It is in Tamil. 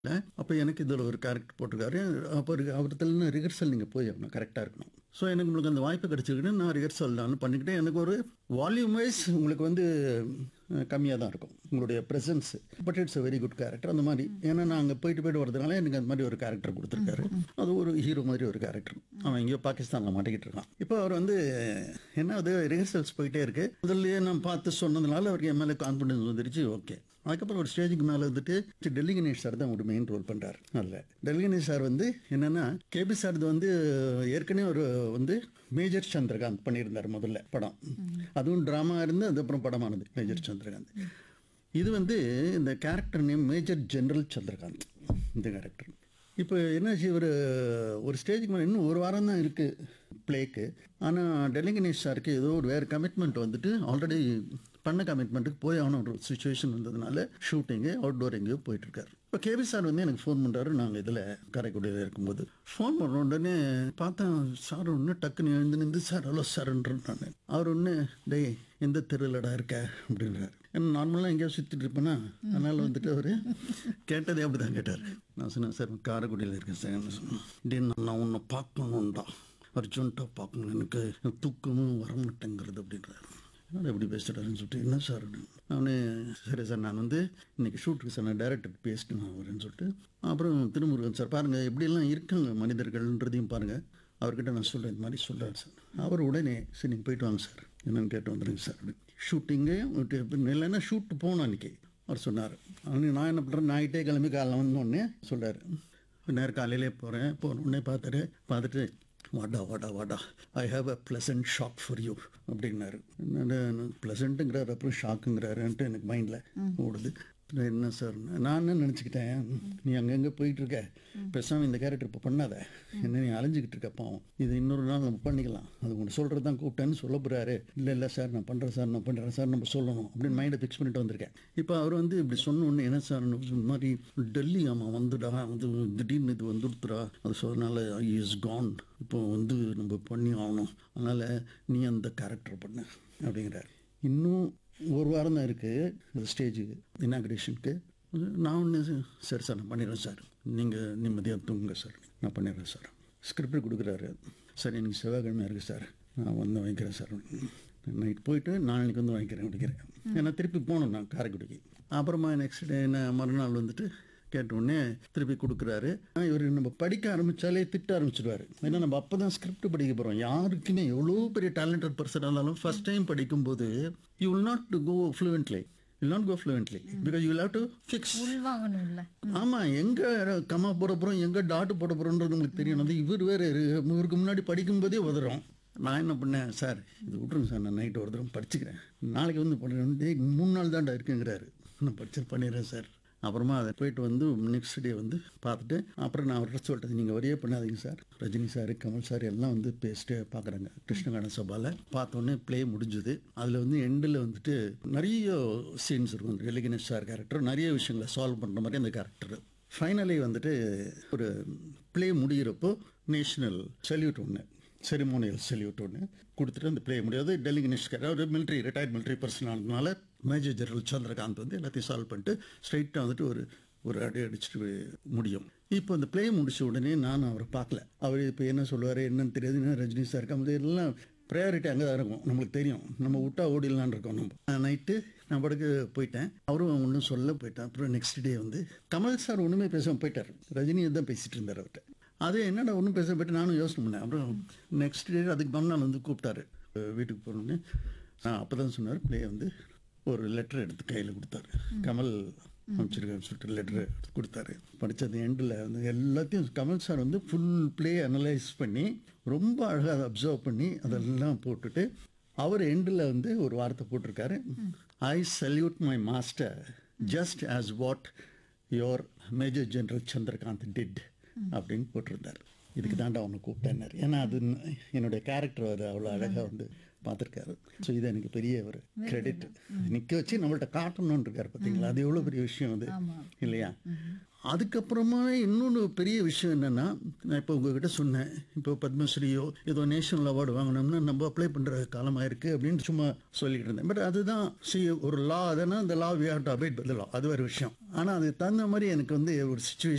அப்போ எனக்கு இதில் ஒரு கேரக்டர் போட்டிருக்காரு அப்போ அவர்த்துல ரிஹர்சல் நீங்கள் போய் ஆகணும் கரெக்டாக இருக்கணும் ஸோ எனக்கு உங்களுக்கு அந்த வாய்ப்பு கிடச்சிருக்கு நான் ரிஹர்சல் நான் பண்ணிக்கிட்டே எனக்கு ஒரு வால்யூம் வைஸ் உங்களுக்கு வந்து கம்மியாக தான் இருக்கும் உங்களுடைய presence but it's a very good character அந்த மாதிரி ஏன்னா நான் அங்கே போயிட்டு போயிட்டு வரதுனால எனக்கு அந்த மாதிரி ஒரு கேரக்டர் கொடுத்துருக்காரு அது ஒரு ஹீரோ மாதிரி ஒரு கேரக்டர் அவன் எங்கேயோ பாகிஸ்தானில் மாட்டிக்கிட்டு இருக்கான் இப்போ அவர் வந்து என்ன அது ரிஹர்சல்ஸ் போயிட்டே இருக்கு முதல்லயே நான் பார்த்து சொன்னதுனால அவருக்கு என் மேலே கான்ஃபிடன்ஸ் வந்துருச்சு ஓகே அதுக்கப்புறம் ஒரு ஸ்டேஜுக்கு மேலே வந்துட்டு டெல்லி கணேஷ் சார் தான் ஒரு மெயின் ரோல் பண்ணுறாரு அதில் டெல்லி கணேஷ் சார் வந்து என்னன்னா கேபி சார் வந்து ஏற்கனவே ஒரு வந்து மேஜர் சந்திரகாந்த் பண்ணியிருந்தார் முதல்ல படம் அதுவும் ட்ராமா இருந்து அதுக்கப்புறம் படமானது மேஜர் சந்திரகாந்த் இது வந்து இந்த character name major general Chandrakant இந்த கேரக்டர் இப்போ என்னாச்சு ஒரு ஒரு ஸ்டேஜுக்கு மேலே இன்னும் ஒரு வாரம் தான் இருக்குது ப்ளேக்கு ஆனால் டெல்லி கணேஷ் சாருக்கு ஏதோ ஒரு வேறு கமிட்மெண்ட் வந்துட்டு ஆல்ரெடி பண்ண கமிட்மெண்ட்டுக்கு போய் ஆன ஒரு சுச்சுவேஷன் வந்ததுனால ஷூட்டிங்கு அவுட்டோர் எங்கேயோ போயிட்டுருக்காரு இப்போ கேபி சார் வந்து எனக்கு ஃபோன் பண்ணுறாரு நாங்கள் இதில் காரைக்குடியில் இருக்கும்போது ஃபோன் பண்ண உடனே பார்த்தேன் சார் ஒன்று டக்குன்னு எழுந்து நின்று சார் ஹலோ சார்ன்றேன் நான் அவர் ஒன்று டேய் எந்த தெருவிலடா இருக்க அப்படின்றாரு ஏன்னா நார்மலாக எங்கேயோ சுற்றிட்டு இருப்பேனா அதனால் வந்துட்டு அவர் கேட்டதே அப்படி தான் கேட்டார் நான் சொன்னேன் சார் காரைக்குடியில் இருக்கேன் சார் என்ன சொன்னேன் டே நான் உன்னை பார்க்கணும்டா அர்ஜென்ட்டாக பார்க்கணும் எனக்கு தூக்கமும் வர மாட்டேங்கிறது அப்படின்றாரு என்னடா எப்படி பேசுகிறாருன்னு சொல்லிட்டு என்ன சார் நான் சரி சார் நான் வந்து இன்னைக்கு ஷூட்டுக்கு சார் நான் டேரக்டர் பேசிட்டு நான் வரேன்னு சொல்லிட்டு அப்புறம் திருமுருகன் சார் பாருங்கள் எப்படியெல்லாம் இருக்காங்க மனிதர்கள்ன்றதையும் பாருங்கள் அவர்கிட்ட நான் சொல்கிறேன் இந்த மாதிரி சொல்கிறார் சார் அவர் உடனே சரி நீங்கள் போயிட்டு வாங்க சார் என்னன்னு கேட்டு வந்துடுங்க சார் அப்படின்னு ஷூட்டிங்கு இல்லைன்னா ஷூட்டு போகணும் அன்றைக்கி அவர் சொன்னார் அவனு நான் என்ன பண்ணுறேன் நைட்டே கிளம்பி காலைல வந்தோடனே சொல்கிறார் நேரம் காலையிலே போகிறேன் போனோடனே பார்த்துட்டு பார்த்துட்டு வாடா வாடா வாடா I have a pleasant shock for you அப்படின்னாரு என்னடா ப்ளசண்ட்டுங்கிறாரு அப்புறம் ஷாக்குங்கிறாருன்ட்டு எனக்கு மைண்டில் ஓடுது என்ன சார் நான் என்ன நினச்சிக்கிட்டேன் நீ அங்கங்கே போயிட்டு இருக்க பேசாமல் இந்த கேரக்டர் இப்போ பண்ணாத என்ன நீ அலைஞ்சிக்கிட்டு இருக்க பாவம் இது இன்னொரு நாள் நம்ம பண்ணிக்கலாம் அது உங்களை சொல்கிறது தான் கூப்பிட்டேன்னு சொல்ல போகிறாரு இல்லை இல்லை சார் நான் பண்ணுறேன் சார் நான் பண்ணுறேன் சார் நம்ம சொல்லணும் அப்படின்னு மைண்டை ஃபிக்ஸ் பண்ணிட்டு வந்திருக்கேன் இப்போ அவர் வந்து இப்படி சொன்ன உடனே என்ன சார் இந்த மாதிரி டெல்லி ஆமாம் வந்துடா வந்து திடீர்னு இது வந்துடுத்துடா அது சொன்னனால இஸ் கான் இப்போ வந்து நம்ம பண்ணி ஆகணும் அதனால் நீ அந்த கேரக்டர் பண்ணு அப்படிங்கிறார் இன்னும் ஒரு வாரம் தான் இருக்குது ஸ்டேஜுக்கு இனாக்ரேஷனுக்கு நான் ஒன்று சரி சார் நான் பண்ணிடுறேன் சார் நீங்கள் நிம்மதியாக தூங்குங்க சார் நான் பண்ணிடுறேன் சார் ஸ்கிரிப்ட் கொடுக்குறாரு சார் எனக்கு செவ்வாய்க்கிழமை இருக்குது சார் நான் வந்து வாங்கிக்கிறேன் சார் நைட் போயிட்டு நாளைக்கு வந்து வாங்கிக்கிறேன் அப்படிங்கிறேன் ஏன்னா திருப்பி போகணும் நான் காரைக்குடிக்கு அப்புறமா நெக்ஸ்ட் டே நான் மறுநாள் வந்துட்டு கேட்ட உடனே திருப்பி கொடுக்குறாரு இவர் நம்ம படிக்க ஆரம்பித்தாலே திட்ட ஆரம்பிச்சிடுவார் ஏன்னா நம்ம அப்போ தான் ஸ்கிரிப்ட் படிக்க போகிறோம் யாருக்குமே எவ்வளோ பெரிய டேலண்டட் பர்சனாக இருந்தாலும் ஃபஸ்ட் டைம் படிக்கும்போது you will not go fluently will not go fluently because you have to fix உள்வாங்கணும்ல ஆமாம் எங்கே கம்மா போட போகிறோம் எங்கே டாட்டு போட போகிறோன்றது உங்களுக்கு தெரியும் அது இவர் வேறு இவருக்கு முன்னாடி படிக்கும்போதே உதறோம் நான் என்ன பண்ணேன் சார் இது விட்ருங்க சார் நான் நைட்டு ஒரு தடவை படிச்சுக்கிறேன் நாளைக்கு வந்து பண்ணுறேன் டே மூணு நாள் தான்டா இருக்குங்கிறாரு நான் படிச்சு பண்ணிடுறேன் சார் அப்புறமா அதை போயிட்டு வந்து நெக்ஸ்ட் டே வந்து பார்த்துட்டு அப்புறம் நான் அவர்கிட்ட சொல்லிட்டேன் நீங்கள் வரியே பண்ணாதீங்க sir Rajini sir Kamal sir எல்லாம் வந்து பேசிட்டு பார்க்குறாங்க கிருஷ்ணகான சபாவில் பார்த்தோன்னே ப்ளே முடிஞ்சுது அதில் வந்து எண்டில் வந்துட்டு நிறைய சீன்ஸ் இருக்கும் ரெலிகனேஷ் சார் கேரக்டர் நிறைய விஷயங்களை சால்வ் பண்ணுற மாதிரி அந்த கேரக்டர் ஃபைனலி வந்துட்டு ஒரு ப்ளே முடிகிறப்போ நேஷ்னல் சல்யூட் ஒன்று செரிமோனியல் சல்யூட் ஒன்று கொடுத்துட்டு அந்த ப்ளே முடியாது டெல்லி கணேஷ்கர் அவர் மிலிட்ரி ரிட்டையர்ட் மிலிட்ரி பர்சனாலனால மேஜர் ஜெனரல் சந்திரகாந்த் வந்து எல்லாத்தையும் சால்வ் பண்ணிட்டு ஸ்ட்ரைட்டாக வந்துட்டு ஒரு ஒரு அடி அடிச்சுட்டு முடியும் இப்போ அந்த ப்ளே முடிச்ச உடனே நான் அவரை பார்க்கல அவர் இப்போ என்ன சொல்லுவார் என்னன்னு தெரியாது என்ன ரஜினி சார் கமல் எல்லாம் ப்ரையாரிட்டி அங்கே தான் இருக்கும் நம்மளுக்கு தெரியும் நம்ம விட்டா ஓடிடலான் இருக்கோம் நம்ம நைட்டு நான் படுக்க போயிட்டேன் அவரும் ஒன்றும் சொல்ல போயிட்டேன் அப்புறம் நெக்ஸ்ட் டே வந்து கமல் சார் ஒன்றுமே பேசாமல் போயிட்டார் ரஜினியை தான் பேசிகிட்டு இருந்தார் அவர்கிட்ட அது என்னடா ஒன்றும் பேச போயிட்டு நானும் யோசனை பண்ணேன் அப்புறம் நெக்ஸ்ட் டே அதுக்கு மறுநாள் வந்து கூப்பிட்டாரு வீட்டுக்கு போனோடனே நான் அப்போ தான் சொன்னார் ப்ளே வந்து ஒரு லெட்டர் எடுத்து கையில் கொடுத்தாரு கமல் அமைச்சிருக்கேன்னு சொல்லிட்டு லெட்டர் கொடுத்தாரு படித்தது எண்டில் வந்து எல்லாத்தையும் கமல் சார் வந்து ஃபுல் ப்ளே அனலைஸ் பண்ணி ரொம்ப அழகாக அதை அப்சர்வ் பண்ணி அதெல்லாம் போட்டுட்டு அவர் எண்டில் வந்து ஒரு வார்த்தை போட்டிருக்காரு I salute my master just as what your major general Chandrakant did அப்படின்னு போட்டிருந்தார் இதுக்கு தாண்டா அவனை கூப்பிட்டேன்னாரு ஏன்னா அது என்னுடைய கேரக்டர் அவர் அவ்வளோ அழகாக வந்து பார்த்துருக்காரு ஸோ இது எனக்கு பெரிய ஒரு கிரெடிட் நிற்க வச்சு நம்மள்ட்ட காட்டணும்னு இருக்காரு பார்த்தீங்களா அது எவ்வளோ பெரிய விஷயம் அது இல்லையா அதுக்கப்புறமா இன்னொன்று பெரிய விஷயம் என்னென்னா நான் இப்போ உங்ககிட்ட சொன்னேன் இப்போ பத்மஸ்ரீயோ ஏதோ நேஷனல் அவார்டு வாங்கினோம்னா நம்ம அப்ளை பண்ணுற காலமாக இருக்குது அப்படின்னு சும்மா சொல்லிட்டு இருந்தேன் பட் அதுதான் சி ஒரு லா அதனா அந்த law we have to abide by law அது ஒரு விஷயம் ஆனால் அது தகுந்த மாதிரி எனக்கு வந்து ஒரு சுச்சுவேஷன்